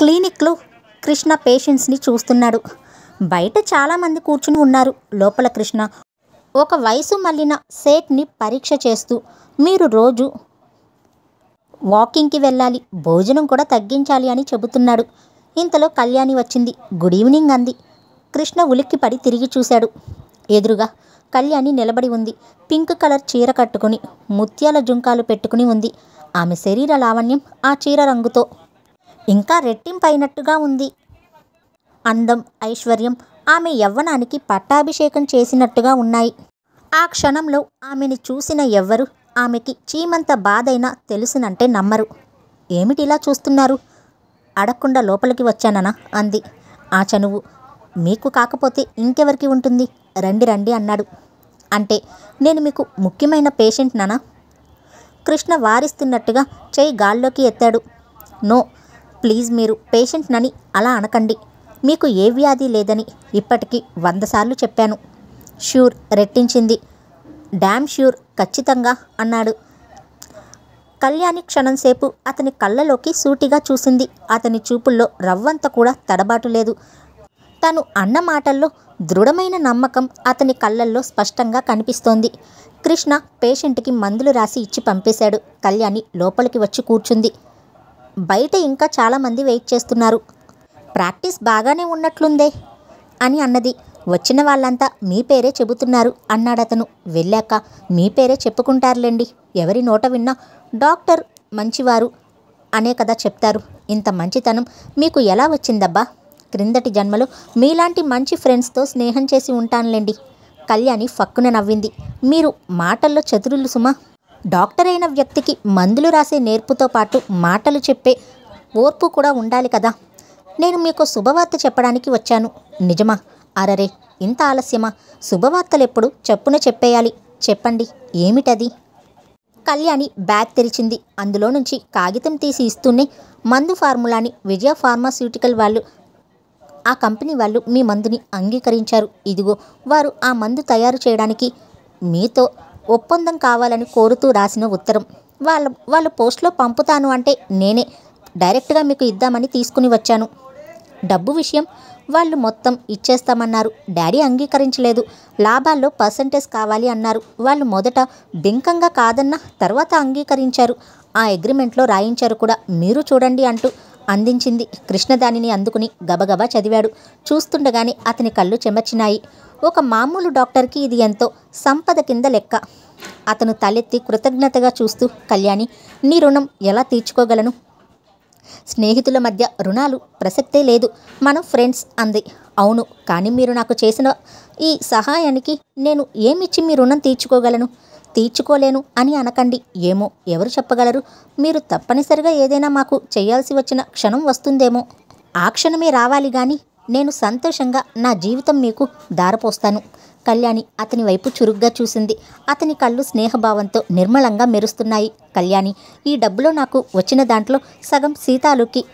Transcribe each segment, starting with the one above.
క్లినిక్లో కృష్ణ పేషెంట్స్ని చూస్తున్నాడు బయట చాలామంది కూర్చుని ఉన్నారు లోపల కృష్ణ ఒక వయసు మళ్ళిన సేట్ని పరీక్ష చేస్తూ మీరు రోజు వాకింగ్కి వెళ్ళాలి భోజనం కూడా తగ్గించాలి అని చెబుతున్నాడు ఇంతలో కళ్యాణి వచ్చింది గుడ్ ఈవినింగ్ అంది కృష్ణ ఉలిక్కిపడి తిరిగి చూశాడు ఎదురుగా కళ్యాణి నిలబడి ఉంది పింక్ కలర్ చీర కట్టుకుని ముత్యాల జుంకాలు పెట్టుకుని ఉంది ఆమె శరీర లావణ్యం ఆ చీర రంగుతో ఇంకా రెట్టింపైనట్టుగా ఉంది అందం ఐశ్వర్యం ఆమె యవ్వనానికి పట్టాభిషేకం చేసినట్టుగా ఉన్నాయి ఆ క్షణంలో ఆమెని చూసిన ఎవ్వరు ఆమెకి చీమంత బాధైనా తెలుసునంటే నమ్మరు ఏమిటిలా చూస్తున్నారు అడగకుండా లోపలికి వచ్చాననా అంది ఆ చనువు మీకు కాకపోతే ఇంకెవరికి ఉంటుంది రండి రండి అన్నాడు అంటే నేను మీకు ముఖ్యమైన పేషెంట్ నానా కృష్ణ వారిస్తున్నట్టుగా చేయి గాల్లోకి ఎత్తాడు నో ప్లీజ్ మీరు పేషెంట్ నని అలా అనకండి మీకు ఏ వ్యాధి లేదని ఇప్పటికీ వంద సార్లు చెప్పాను ష్యూర్ రెట్టించింది డ్యామ్ ష్యూర్ ఖచ్చితంగా అన్నాడు కళ్యాణి క్షణంసేపు అతని కళ్ళలోకి సూటిగా చూసింది అతని చూపుల్లో రవ్వంత కూడా తడబాటు లేదు తను అన్న మాటల్లో దృఢమైన నమ్మకం అతని కళ్ళల్లో స్పష్టంగా కనిపిస్తోంది కృష్ణ పేషెంట్కి మందులు రాసి ఇచ్చి పంపేశాడు కళ్యాణి లోపలికి వచ్చి కూర్చుంది బయట ఇంకా చాలామంది వెయిట్ చేస్తున్నారు ప్రాక్టీస్ బాగానే ఉన్నట్లుందే అని అన్నది వచ్చిన వాళ్ళంతా మీ పేరే చెబుతున్నారు అన్నాడతను వెళ్ళాక మీ పేరే చెప్పుకుంటారులేండి ఎవరి నోట విన్నా డాక్టర్ మంచివారు అనే కదా చెప్తారు ఇంత మంచితనం మీకు ఎలా వచ్చిందబ్బా క్రిందటి జన్మలో మీలాంటి మంచి ఫ్రెండ్స్తో స్నేహం చేసి ఉంటానులేండి కళ్యాణి ఫక్కున నవ్వింది మీరు మాటల్లో చతురులు సుమా డాక్టర్ అయిన వ్యక్తికి మందులు రాసే నేర్పుతో పాటు మాటలు చెప్పే ఓర్పు కూడా ఉండాలి కదా నేను మీకు శుభవార్త చెప్పడానికి వచ్చాను నిజమా అరరే ఇంత ఆలస్యమా శుభవార్తలెప్పుడు చెప్పున చెప్పేయాలి చెప్పండి ఏమిటది కళ్యాణి బ్యాగ్ తెరిచింది అందులో నుంచి కాగితం తీసి ఇస్తూనే మందు ఫార్ములాని విజయ ఫార్మాస్యూటికల్ వాళ్ళు ఆ కంపెనీ వాళ్ళు మీ మందుని అంగీకరించారు ఇదిగో వారు ఆ మందు తయారు చేయడానికి మీతో ఒప్పందం కావాలని కోరుతూ రాసిన ఉత్తరం వాళ్ళ వాళ్ళు పోస్ట్లో పంపుతాను అంటే నేనే డైరెక్ట్గా మీకు ఇద్దామని తీసుకుని వచ్చాను డబ్బు విషయం వాళ్ళు మొత్తం ఇచ్చేస్తామన్నారు డాడీ అంగీకరించలేదు లాభాల్లో పర్సంటేజ్ కావాలి అన్నారు వాళ్ళు మొదట బింకంగా కాదన్న తర్వాత అంగీకరించారు ఆ అగ్రిమెంట్లో రాయించారు కూడా మీరు చూడండి అంటూ అందించింది కృష్ణ దానిని అందుకుని గబగబా చదివాడు చూస్తుండగానే అతని కళ్ళు చెమర్చినాయి ఒక మామూలు డాక్టర్కి ఇది ఎంతో సంపద కింద లెక్క అతను తలెత్తి కృతజ్ఞతగా చూస్తూ కళ్యాణి నీ రుణం ఎలా తీర్చుకోగలను స్నేహితుల మధ్య రుణాలు ప్రసక్తే లేదు మనం ఫ్రెండ్స్ అంది అవును కానీ మీరు నాకు చేసిన ఈ సహాయానికి నేను ఏమిచ్చి మీ రుణం తీర్చుకోగలను తీర్చుకోలేను అని అనకండి ఏమో ఎవరు చెప్పగలరు మీరు తప్పనిసరిగా ఏదైనా మాకు చేయాల్సి వచ్చిన క్షణం వస్తుందేమో ఆ క్షణమే రావాలి కానీ నేను సంతోషంగా నా జీవితం మీకు దారపోస్తాను కళ్యాణి అతని వైపు చురుగ్గా చూసింది అతని కళ్ళు స్నేహభావంతో నిర్మలంగా మెరుస్తున్నాయి కళ్యాణి ఈ డబ్బులో నాకు వచ్చిన దాంట్లో సగం సీతాలుకి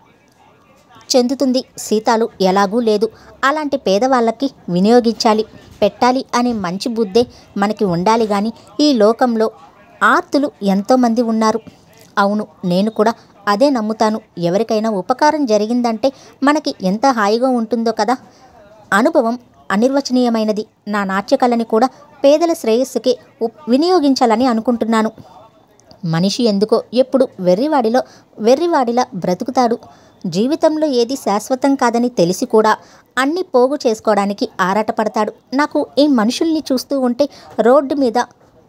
చెందుతుంది సీతాలు ఎలాగూ లేదు అలాంటి పేదవాళ్ళకి వినియోగించాలి పెట్టాలి అనే మంచి బుద్ధే మనకి ఉండాలి కానీ ఈ లోకంలో ఆర్తులు ఎంతోమంది ఉన్నారు అవును నేను కూడా అదే నమ్ముతాను ఎవరికైనా ఉపకారం జరిగిందంటే మనకి ఎంత హాయిగా ఉంటుందో కదా అనుభవం అనిర్వచనీయమైనది నా నాట్యకళని కూడా పేదల శ్రేయస్సుకే ఉప్- వినియోగించాలని అనుకుంటున్నాను మనిషి ఎందుకో ఎప్పుడు వెర్రివాడిలో వెర్రివాడిలా బ్రతుకుతాడు జీవితంలో ఏది శాశ్వతం కాదని తెలిసి కూడా అన్ని పోగు చేసుకోవడానికి ఆరాటపడతాడు నాకు ఈ మనుషుల్ని చూస్తూ ఉంటే రోడ్డు మీద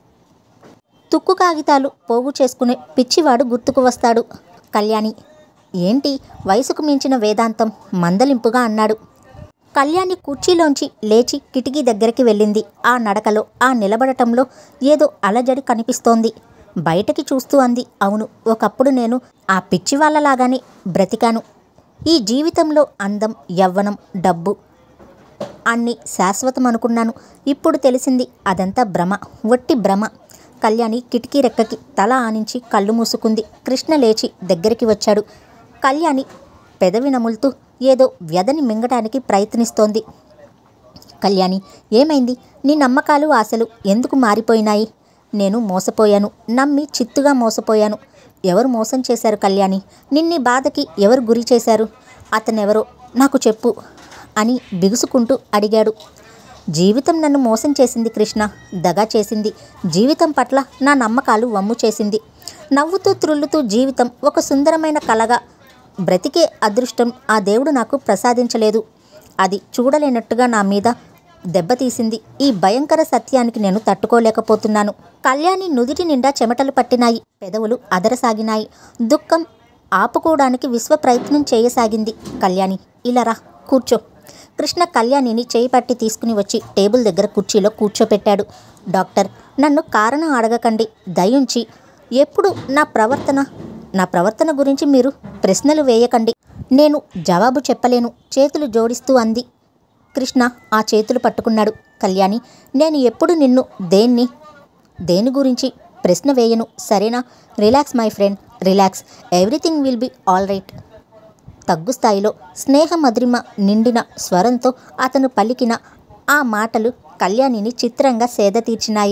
తుక్కు కాగితాలు పోగు చేసుకునే పిచ్చివాడు గుర్తుకు వస్తాడు కళ్యాణి ఏంటి వయసుకు మించిన వేదాంతం మందలింపుగా అన్నాడు కళ్యాణి కుర్చీలోంచి లేచి కిటికీ దగ్గరికి వెళ్ళింది ఆ నడకలో ఆ నిలబడటంలో ఏదో అలజడి కనిపిస్తోంది బయటకి చూస్తూ అంది అవును ఒకప్పుడు నేను ఆ పిచ్చి వాళ్ళలాగానే బ్రతికాను ఈ జీవితంలో అందం యవ్వనం డబ్బు అన్ని శాశ్వతం అనుకున్నాను ఇప్పుడు తెలిసింది అదంతా భ్రమ వట్టి భ్రమ కళ్యాణి కిటికీ రెక్కకి తల ఆనించి కళ్ళు మూసుకుంది కృష్ణ లేచి దగ్గరికి వచ్చాడు కళ్యాణి పెదవి నములుతూ ఏదో వ్యధని మింగటానికి ప్రయత్నిస్తోంది కళ్యాణి ఏమైంది నీ నమ్మకాలు ఆశలు ఎందుకు మారిపోయినాయి నేను మోసపోయాను నమ్మి చిత్తుగా మోసపోయాను ఎవరు మోసం చేశారు కళ్యాణి నిన్ని బాధకి ఎవరు గురి చేశారు అతనెవరో నాకు చెప్పు అని బిగుసుకుంటూ అడిగాడు జీవితం నన్ను మోసం చేసింది కృష్ణ దగా చేసింది జీవితం పట్ల నా నమ్మకాలు వమ్ము చేసింది నవ్వుతూ త్రుళ్ళుతూ జీవితం ఒక సుందరమైన కలగా బ్రతికే అదృష్టం ఆ దేవుడు నాకు ప్రసాదించలేదు అది చూడలేనట్టుగా నా మీద దెబ్బతీసింది ఈ భయంకర సత్యానికి నేను తట్టుకోలేకపోతున్నాను కళ్యాణి నుదిటి నిండా చెమటలు పట్టినాయి పెదవులు అదరసాగినాయి దుఃఖం ఆపుకోవడానికి విశ్వ ప్రయత్నం చేయసాగింది కళ్యాణి ఇలా రా కూర్చో కృష్ణ కళ్యాణిని చేయి పట్టి తీసుకుని వచ్చి టేబుల్ దగ్గర కుర్చీలో కూర్చోపెట్టాడు డాక్టర్ నన్ను కారణం అడగకండి దయుంచి ఎప్పుడు నా ప్రవర్తన నా ప్రవర్తన గురించి మీరు ప్రశ్నలు వేయకండి నేను జవాబు చెప్పలేను చేతులు జోడిస్తూ అంది కృష్ణ ఆ చేతులు పట్టుకున్నాడు కళ్యాణి నేను ఎప్పుడు నిన్ను దేన్ని దేని గురించి ప్రశ్న వేయను సరేనా relax my friend relax everything will be all right తగ్గు స్థాయిలో స్నేహ మధురిమ నిండిన స్వరంతో అతను పలికిన ఆ మాటలు కళ్యాణిని చిత్రంగా సేద తీర్చినాయి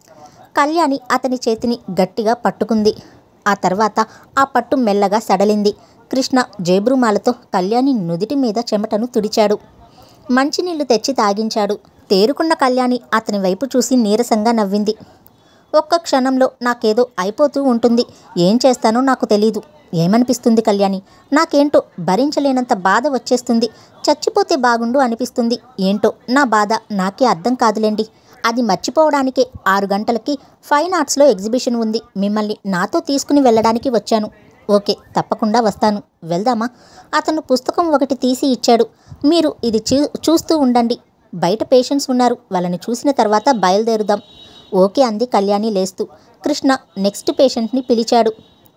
కళ్యాణి అతని చేతిని గట్టిగా పట్టుకుంది ఆ తర్వాత ఆ పట్టు మెల్లగా సడలింది కృష్ణ జేబురుమాలతో కళ్యాణి నుదిటి మీద చెమటను తుడిచాడు మంచినీళ్లు తెచ్చి తాగించాడు తేరుకున్న కళ్యాణి అతని వైపు చూసి నీరసంగా నవ్వింది ఒక్క క్షణంలో నాకేదో అయిపోతూ ఉంటుంది ఏం చేస్తానో నాకు తెలీదు ఏమనిపిస్తుంది కళ్యాణి నాకేంటో భరించలేనంత బాధ వచ్చేస్తుంది చచ్చిపోతే బాగుండు అనిపిస్తుంది ఏంటో నా బాధ నాకే అర్థం కాదులేండి అది మర్చిపోవడానికే ఆరు గంటలకి ఫైన్ ఆర్ట్స్లో ఎగ్జిబిషన్ ఉంది మిమ్మల్ని నాతో తీసుకుని వెళ్ళడానికి వచ్చాను ఓకే తప్పకుండా వస్తాను వెళ్దామా అతను పుస్తకం ఒకటి తీసి ఇచ్చాడు మీరు ఇది చూ చూస్తూ ఉండండి బయట పేషెంట్స్ ఉన్నారు వాళ్ళని చూసిన తర్వాత బయలుదేరుదాం ఓకే అంది కళ్యాణి లేస్తూ కృష్ణ నెక్స్ట్ పేషెంట్ని పిలిచాడు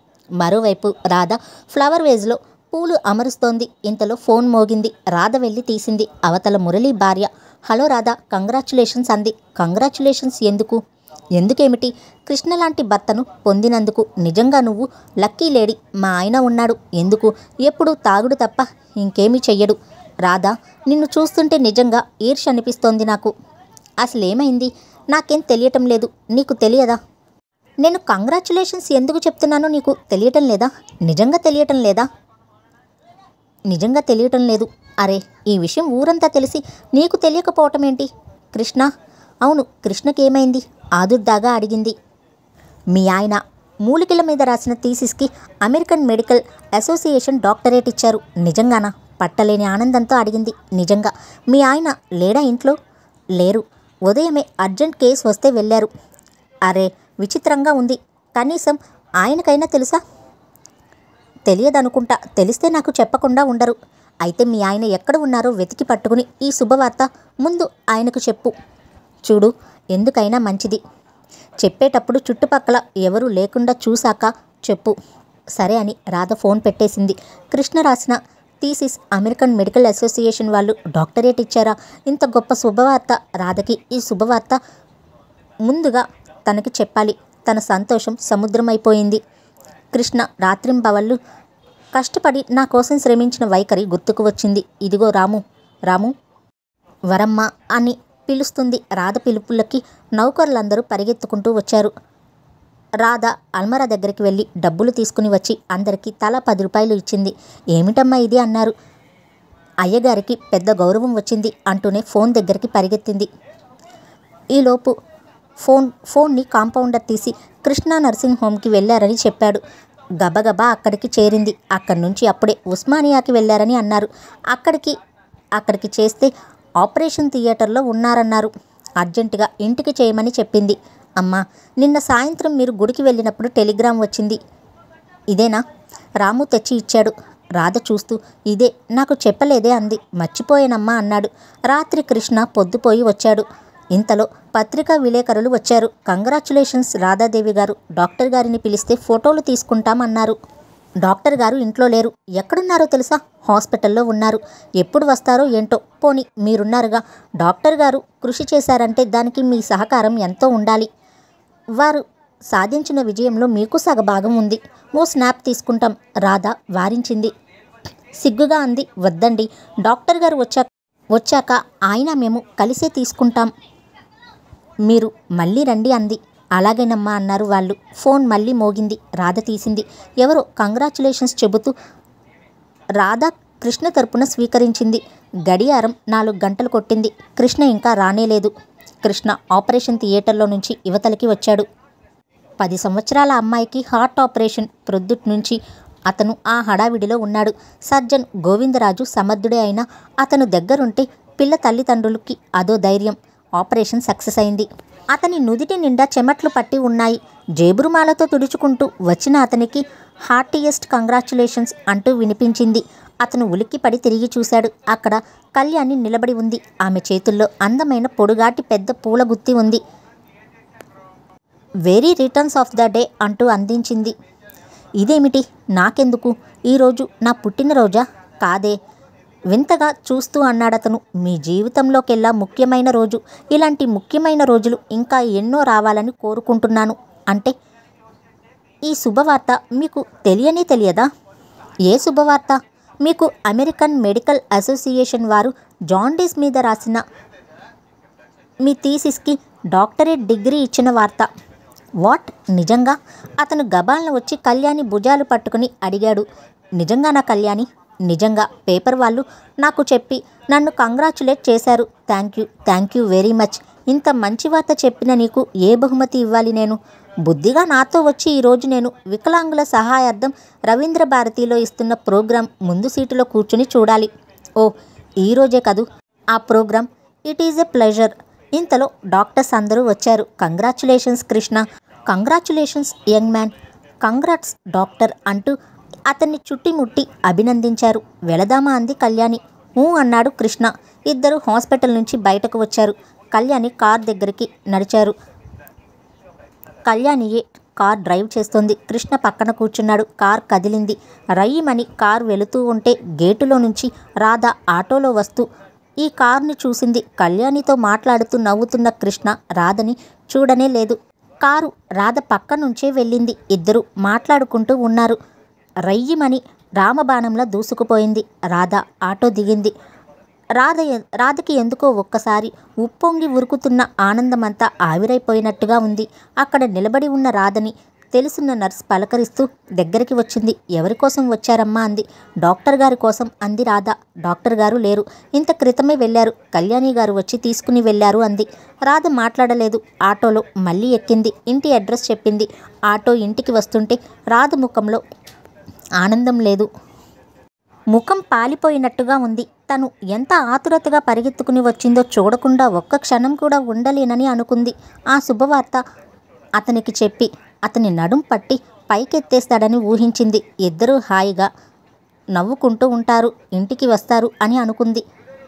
మరోవైపు రాధ ఫ్లవర్ వేజ్లో పూలు అమరుస్తోంది ఇంతలో ఫోన్ మోగింది రాధ వెళ్ళి తీసింది అవతల మురళి భార్య హలో రాధ కంగ్రాచులేషన్స్ అంది కంగ్రాచులేషన్స్ ఎందుకు ఎందుకేమిటి కృష్ణ లాంటి భర్తను పొందినందుకు నిజంగా నువ్వు లక్కీ లేడీ మా ఆయన ఉన్నాడు ఎందుకు ఎప్పుడు తాగుడు తప్ప ఇంకేమీ చెయ్యడు రాధా నిన్ను చూస్తుంటే నిజంగా ఈర్ష అనిపిస్తోంది నాకు అసలేమైంది నాకేం తెలియటం లేదు నీకు తెలియదా నేను కంగ్రాచులేషన్స్ ఎందుకు చెప్తున్నానో నీకు తెలియటం లేదా నిజంగా తెలియటం లేదా నిజంగా తెలియటం లేదు అరే ఈ విషయం ఊరంతా తెలిసి నీకు తెలియకపోవటం ఏంటి కృష్ణ అవును కృష్ణకి ఏమైంది ఆదుర్దాగా అడిగింది మీ ఆయన మూలికల మీద రాసిన థీసిస్కి అమెరికన్ మెడికల్ అసోసియేషన్ డాక్టరేట్ ఇచ్చారు నిజంగానా పట్టలేని ఆనందంతో అడిగింది నిజంగా మీ ఆయన లేడా ఇంట్లో లేరు ఉదయమే అర్జెంట్ కేసు వస్తే వెళ్ళారు అరే విచిత్రంగా ఉంది కనీసం ఆయనకైనా తెలుసా తెలియదనుకుంటా తెలిస్తే నాకు చెప్పకుండా ఉండరు అయితే మీ ఆయన ఎక్కడ ఉన్నారో వెతికి పట్టుకుని ఈ శుభవార్త ముందు ఆయనకు చెప్పు చూడు ఎందుకైనా మంచిది చెప్పేటప్పుడు చుట్టుపక్కల ఎవరూ లేకుండా చూశాక చెప్పు సరే అని రాధ ఫోన్ పెట్టేసింది కృష్ణ రాసిన థీసిస్ అమెరికన్ మెడికల్ అసోసియేషన్ వాళ్ళు డాక్టరేట్ ఇచ్చారా ఇంత గొప్ప శుభవార్త రాధకి ఈ శుభవార్త ముందుగా తనకి చెప్పాలి తన సంతోషం సముద్రమైపోయింది కృష్ణ రాత్రింబవళ్ళు కష్టపడి నా కోసం శ్రమించిన వైఖరి గుర్తుకు వచ్చింది ఇదిగో రాము రాము వరమ్మ అని పిలుస్తుంది రాధ పిలుపులకి నౌకర్లందరూ పరిగెత్తుకుంటూ వచ్చారు రాధ అల్మరా దగ్గరికి వెళ్ళి డబ్బులు తీసుకుని వచ్చి అందరికీ తలా పది రూపాయలు ఇచ్చింది ఏమిటమ్మా ఇది అన్నారు అయ్యగారికి పెద్ద గౌరవం వచ్చింది అంటూనే ఫోన్ దగ్గరికి పరిగెత్తింది ఈలోపు ఫోన్ ఫోన్ని కాంపౌండర్ తీసి కృష్ణా నర్సింగ్ హోమ్కి వెళ్ళారని చెప్పాడు గబగబా అక్కడికి చేరింది అక్కడి నుంచి అప్పుడే ఉస్మానియాకి వెళ్ళారని అన్నారు అక్కడికి అక్కడికి చేస్తే ఆపరేషన్ థియేటర్లో ఉన్నారన్నారు అర్జెంటుగా ఇంటికి చేయమని చెప్పింది అమ్మా నిన్న సాయంత్రం మీరు గుడికి వెళ్ళినప్పుడు టెలిగ్రామ్ వచ్చింది ఇదేనా రాము తెచ్చి ఇచ్చాడు రాధ చూస్తూ ఇదే నాకు చెప్పలేదే అంది మర్చిపోయానమ్మా అన్నాడు రాత్రి కృష్ణ పొద్దుపోయి వచ్చాడు ఇంతలో పత్రికా విలేకరులు వచ్చారు కంగ్రాచులేషన్స్ రాధాదేవి గారు డాక్టర్ గారిని పిలిస్తే ఫోటోలు తీసుకుంటామన్నారు డాక్టర్ గారు ఇంట్లో లేరు ఎక్కడున్నారో తెలుసా హాస్పిటల్లో ఉన్నారు ఎప్పుడు వస్తారో ఏంటో పోని మీరున్నారుగా డాక్టర్ గారు కృషి చేశారంటే దానికి మీ సహకారం ఎంతో ఉండాలి వారు సాధించిన విజయంలో మీకు సగభాగం ఉంది ఓ స్నాప్ తీసుకుంటాం రాధ వారించింది సిగ్గుగా అంది వద్దండి డాక్టర్ గారు వచ్చాక వచ్చాక ఆయన మేము కలిసే తీసుకుంటాం మీరు మళ్ళీ రండి అంది అలాగేనమ్మా అన్నారు వాళ్ళు ఫోన్ మళ్ళీ మోగింది రాధ తీసింది ఎవరో కంగ్రాచులేషన్స్ చెబుతూ రాధ కృష్ణ తరపున స్వీకరించింది గడియారం నాలుగు గంటలు కొట్టింది కృష్ణ ఇంకా రానేలేదు కృష్ణ ఆపరేషన్ థియేటర్లో నుంచి యువతలకి వచ్చాడు పది సంవత్సరాల అమ్మాయికి హార్ట్ ఆపరేషన్ ప్రొద్దుట్ నుంచి అతను ఆ హడావిడిలో ఉన్నాడు సర్జన్ గోవిందరాజు సమర్థుడే అయినా అతను దగ్గరుంటే పిల్ల తల్లిదండ్రులకి అదో ధైర్యం ఆపరేషన్ సక్సెస్ అయింది అతని నుదిటి నిండా చెమట్లు పట్టి ఉన్నాయి జేబురుమాలతో తుడుచుకుంటూ వచ్చిన అతనికి హార్టియెస్ట్ కంగ్రాచులేషన్స్ అంటూ వినిపించింది అతను ఉలిక్కిపడి తిరిగి చూశాడు అక్కడ కళ్యాణి నిలబడి ఉంది ఆమె చేతుల్లో అందమైన పొడుగాటి పెద్ద పూల గుత్తి ఉంది very returns of the day అంటూ అందించింది ఇదేమిటి నాకెందుకు ఈరోజు నా పుట్టినరోజా కాదే వింతగా చూస్తూ అన్నాడతను మీ జీవితంలోకెల్లా ముఖ్యమైన రోజు ఇలాంటి ముఖ్యమైన రోజులు ఇంకా ఎన్నో రావాలని కోరుకుంటున్నాను అంటే ఈ శుభవార్త మీకు తెలియనే తెలియదా ఏ శుభవార్త మీకు అమెరికన్ మెడికల్ అసోసియేషన్ వారు జాండీస్ మీద రాసిన మీ థీసిస్కి డాక్టరేట్ డిగ్రీ ఇచ్చిన వార్త వాట్ నిజంగా అతను గబాలను వచ్చి కళ్యాణి భుజాలు పట్టుకుని అడిగాడు నిజంగానా కళ్యాణి నిజంగా పేపర్ వాళ్ళు నాకు చెప్పి నన్ను కంగ్రాచులేట్ చేశారు thank you thank you very much ఇంత మంచి వార్త చెప్పిన నీకు ఏ బహుమతి ఇవ్వాలి నేను బుద్ధిగా నాతో వచ్చి ఈరోజు నేను వికలాంగుల సహాయార్థం రవీంద్ర భారతిలో ఇస్తున్న ప్రోగ్రాం ముందు సీటులో కూర్చుని చూడాలి ఓ ఈరోజే కదూ ఆ program it is a pleasure ఇంతలో డాక్టర్స్ అందరూ వచ్చారు congratulations Krishna congratulations young man congrats doctor అంటూ అతన్ని చుట్టిముట్టి అభినందించారు వెళదామా అంది కళ్యాణి ఊ అన్నాడు కృష్ణ ఇద్దరు హాస్పిటల్ నుంచి బయటకు వచ్చారు కళ్యాణి కార్ దగ్గరికి నడిచారు కళ్యాణియే కార్ డ్రైవ్ చేస్తోంది కృష్ణ పక్కన కూర్చున్నాడు కార్ కదిలింది రయ్యమని కార్ వెళుతూ ఉంటే గేటులో నుంచి రాధ ఆటోలో వస్తూ ఈ కార్ని చూసింది కళ్యాణితో మాట్లాడుతూ నవ్వుతున్న కృష్ణ రాధని చూడనే లేదు కారు రాధ పక్క నుంచే వెళ్ళింది ఇద్దరు మాట్లాడుకుంటూ ఉన్నారు రయ్యమని రామబాణంలా దూసుకుపోయింది రాధ ఆటో దిగింది రాధ ఎ- రాధకి ఎందుకో ఒక్కసారి ఉప్పొంగి ఉరుకుతున్న ఆనందమంతా ఆవిరైపోయినట్టుగా ఉంది అక్కడ నిలబడి ఉన్న రాధని తెలుసున్న నర్స్ పలకరిస్తూ దగ్గరికి వచ్చింది ఎవరి కోసం వచ్చారమ్మా అంది డాక్టర్ గారి కోసం అంది రాధ డాక్టర్ గారు లేరు ఇంత క్రితమే వెళ్ళారు కళ్యాణి గారు వచ్చి తీసుకుని వెళ్ళారు అంది రాధ మాట్లాడలేదు ఆటోలో మళ్ళీ ఎక్కింది ఇంటి అడ్రస్ చెప్పింది ఆటో ఇంటికి వస్తుంటే రాధ ముఖంలో ఆనందం లేదు ముఖం పాలిపోయినట్టుగా ఉంది తను ఎంత ఆతురతగా పరిగెత్తుకుని వచ్చిందో చూడకుండా ఒక్క క్షణం కూడా ఉండలేనని అనుకుంది ఆ శుభవార్త అతనికి చెప్పి అతని నడుం పట్టి పైకెత్తేస్తాడని ఊహించింది ఇద్దరూ హాయిగా నవ్వుకుంటూ ఉంటారు ఇంటికి వస్తారు అని అనుకుంది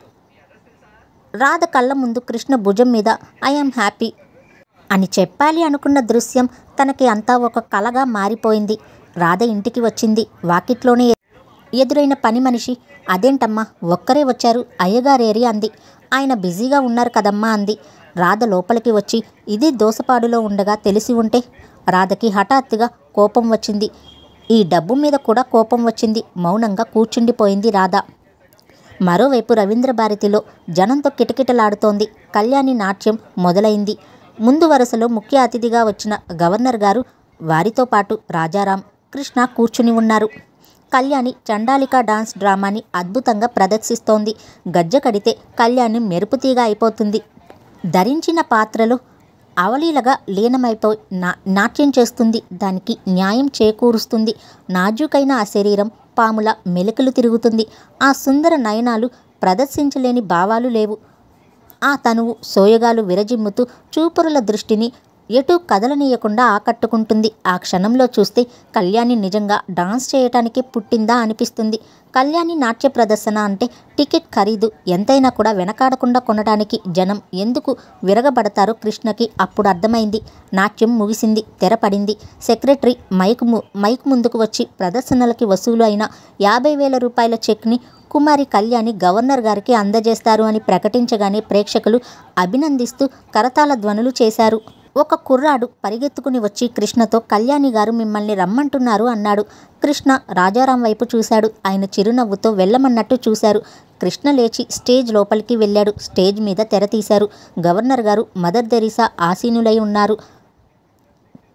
రాధ కళ్ళ ముందు కృష్ణ భుజం మీద ఐఎమ్ హ్యాపీ అని చెప్పాలి అనుకున్న దృశ్యం తనకి అంతా ఒక కలగా మారిపోయింది రాధ ఇంటికి వచ్చింది వాకిట్లోనే ఎదురైన పని మనిషి అదేంటమ్మా ఒక్కరే వచ్చారు అయ్యగారేరి అంది ఆయన బిజీగా ఉన్నారు కదమ్మా అంది రాధ లోపలికి వచ్చి ఇది దోసపాడులో ఉండగా తెలిసి ఉంటే రాధకి హఠాత్తుగా కోపం వచ్చింది ఈ డబ్బు మీద కూడా కోపం వచ్చింది మౌనంగా కూర్చుండిపోయింది రాధ మరోవైపు రవీంద్ర భారతిలో జనంతో కిటకిటలాడుతోంది కళ్యాణి నాట్యం మొదలైంది ముందు వరుసలో ముఖ్య అతిథిగా వచ్చిన గవర్నర్ గారు వారితో పాటు రాజారాం కృష్ణ కూర్చుని ఉన్నారు కళ్యాణి చండాలిక డాన్స్ డ్రామాని అద్భుతంగా ప్రదర్శిస్తోంది గజ్జ కడితే కళ్యాణి మెరుపుతీగా అయిపోతుంది ధరించిన పాత్రలో అవలీలగా లీనమైపోయి నా నాట్యం చేస్తుంది దానికి న్యాయం చేకూరుస్తుంది నాజూకైన ఆ శరీరం పాముల మెలికలు తిరుగుతుంది ఆ సుందర నయనాలు ప్రదర్శించలేని భావాలు లేవు ఆ తనువు సోయగాలు విరజిమ్ముతూ చూపురుల దృష్టిని ఎటూ కదలనీయకుండా ఆకట్టుకుంటుంది ఆ క్షణంలో చూస్తే కళ్యాణి నిజంగా డాన్స్ చేయటానికి పుట్టిందా అనిపిస్తుంది కళ్యాణి నాట్య ప్రదర్శన అంటే టికెట్ ఖరీదు ఎంతైనా కూడా వెనకాడకుండా కొనడానికి జనం ఎందుకు విరగబడతారో కృష్ణకి అప్పుడు అర్థమైంది నాట్యం ముగిసింది తెర పడింది సెక్రటరీ మైక్ ము మైక్ ముందుకు వచ్చి ప్రదర్శనలకి వసూలు అయిన యాభై వేల రూపాయల చెక్ని కుమారి కళ్యాణి గవర్నర్ గారికి అందజేస్తారు అని ప్రకటించగానే ప్రేక్షకులు అభినందిస్తూ కరతాళ ధ్వనులు చేశారు ఒక కుర్రాడు పరిగెత్తుకుని వచ్చి కృష్ణతో కళ్యాణి గారు మిమ్మల్ని రమ్మంటున్నారు అన్నాడు కృష్ణ రాజారాం వైపు చూశాడు ఆయన చిరునవ్వుతో వెళ్ళమన్నట్టు చూశారు కృష్ణ లేచి స్టేజ్ లోపలికి వెళ్ళాడు స్టేజ్ మీద తెర తీశారు గవర్నర్ గారు మదర్ తెరీసా ఆసీనులై ఉన్నారు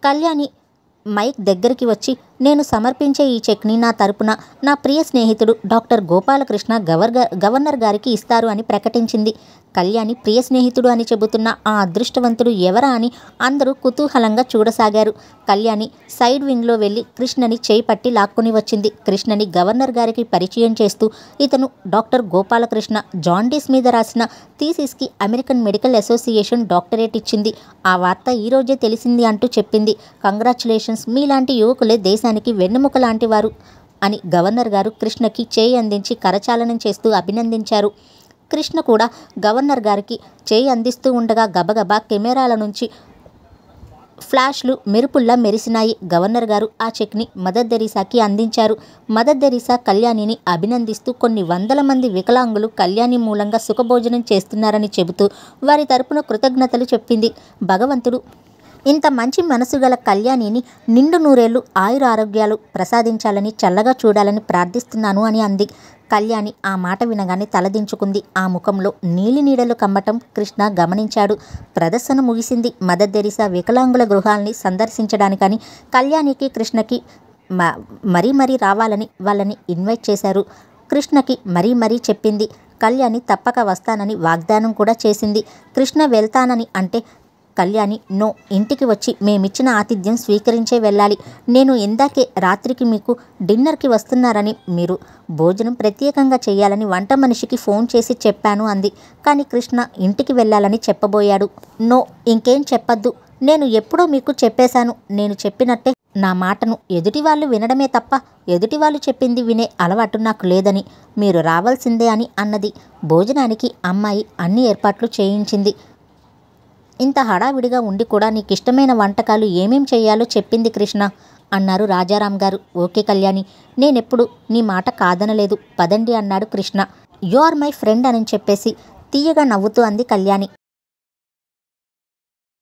కళ్యాణి మైక్ దగ్గరికి వచ్చి నేను సమర్పించే ఈ చెక్ని నా తరపున నా ప్రియ స్నేహితుడు డాక్టర్ గోపాలకృష్ణ గవర్ గవర్నర్ గారికి ఇస్తారు అని ప్రకటించింది కళ్యాణి ప్రియ స్నేహితుడు అని చెబుతున్న ఆ అదృష్టవంతుడు ఎవరా అని అందరూ కుతూహలంగా చూడసాగారు కళ్యాణి సైడ్ వింగ్లో వెళ్ళి కృష్ణని చేయి పట్టి లాక్కుని వచ్చింది కృష్ణని గవర్నర్ గారికి పరిచయం చేస్తూ ఇతను డాక్టర్ గోపాలకృష్ణ జాండీస్ మీద రాసిన థీసిస్కి అమెరికన్ మెడికల్ అసోసియేషన్ డాక్టరేట్ ఇచ్చింది ఆ వార్త ఈ రోజే తెలిసింది అంటూ చెప్పింది కంగ్రాచులేషన్స్ మీలాంటి యువకులే దేశానికి వెన్నెముక లాంటి వారు అని గవర్నర్ గారు కృష్ణకి చేయి అందించి కరచాలనం చేస్తూ అభినందించారు కృష్ణ కూడా గవర్నర్ గారికి చేయి అందిస్తూ ఉండగా గబగబా కెమెరాల నుంచి ఫ్లాష్లు మెరుపుల్లా మెరిసినాయి గవర్నర్ గారు ఆ చెక్ని మదర్ తెరీసాకి అందించారు మదర్ తెరీసా కళ్యాణిని అభినందిస్తూ కొన్ని వందల మంది వికలాంగులు కళ్యాణి మూలంగా సుఖభోజనం చేస్తున్నారని చెబుతూ వారి తరపున కృతజ్ఞతలు చెప్పింది భగవంతుడు ఇంత మంచి మనసు గల కళ్యాణిని నిండు నూరేళ్లు ఆయుర ఆరోగ్యాలు ప్రసాదించాలని చల్లగా చూడాలని ప్రార్థిస్తున్నాను అని అంది కళ్యాణి ఆ మాట వినగానే తలదించుకుంది ఆ ముఖంలో నీలి నీడలు కమ్మటం కృష్ణ గమనించాడు ప్రదర్శన ముగిసింది మదర్ తెరీసా వికలాంగుల గృహాల్ని సందర్శించడానికని కళ్యాణికి కృష్ణకి మ మరీ మరీ రావాలని వాళ్ళని ఇన్వైట్ చేశారు కృష్ణకి మరీ మరీ చెప్పింది కళ్యాణి తప్పక వస్తానని వాగ్దానం కూడా చేసింది కృష్ణ వెళ్తానని అంటే కళ్యాణి నో ఇంటికి వచ్చి మేమిచ్చిన ఆతిథ్యం స్వీకరించే వెళ్ళాలి నేను ఇందాకే రాత్రికి మీకు డిన్నర్కి వస్తున్నారని మీరు భోజనం ప్రత్యేకంగా చేయాలని వంట మనిషికి ఫోన్ చేసి చెప్పాను అంది కానీ కృష్ణ ఇంటికి వెళ్ళాలని చెప్పబోయాడు నో ఇంకేం చెప్పద్దు నేను ఎప్పుడో మీకు చెప్పేశాను నేను చెప్పినట్టే నా మాటను ఎదుటి వాళ్ళు వినడమే తప్ప ఎదుటి వాళ్ళు చెప్పింది వినే అలవాటు నాకు లేదని మీరు రావాల్సిందే అని అన్నది భోజనానికి అమ్మాయి అన్ని ఏర్పాట్లు చేయించింది ఇంత హడావిడిగా ఉండి కూడా నీకు ఇష్టమైన వంటకాలు ఏమేం చేయాలో చెప్పింది కృష్ణ అన్నారు రాజారాం గారు ఓకే కళ్యాణి నేనెప్పుడు నీ మాట కాదనలేదు పదండి అన్నాడు Krishna you are my friend అని చెప్పేసి తీయగా నవ్వుతూ అంది కళ్యాణి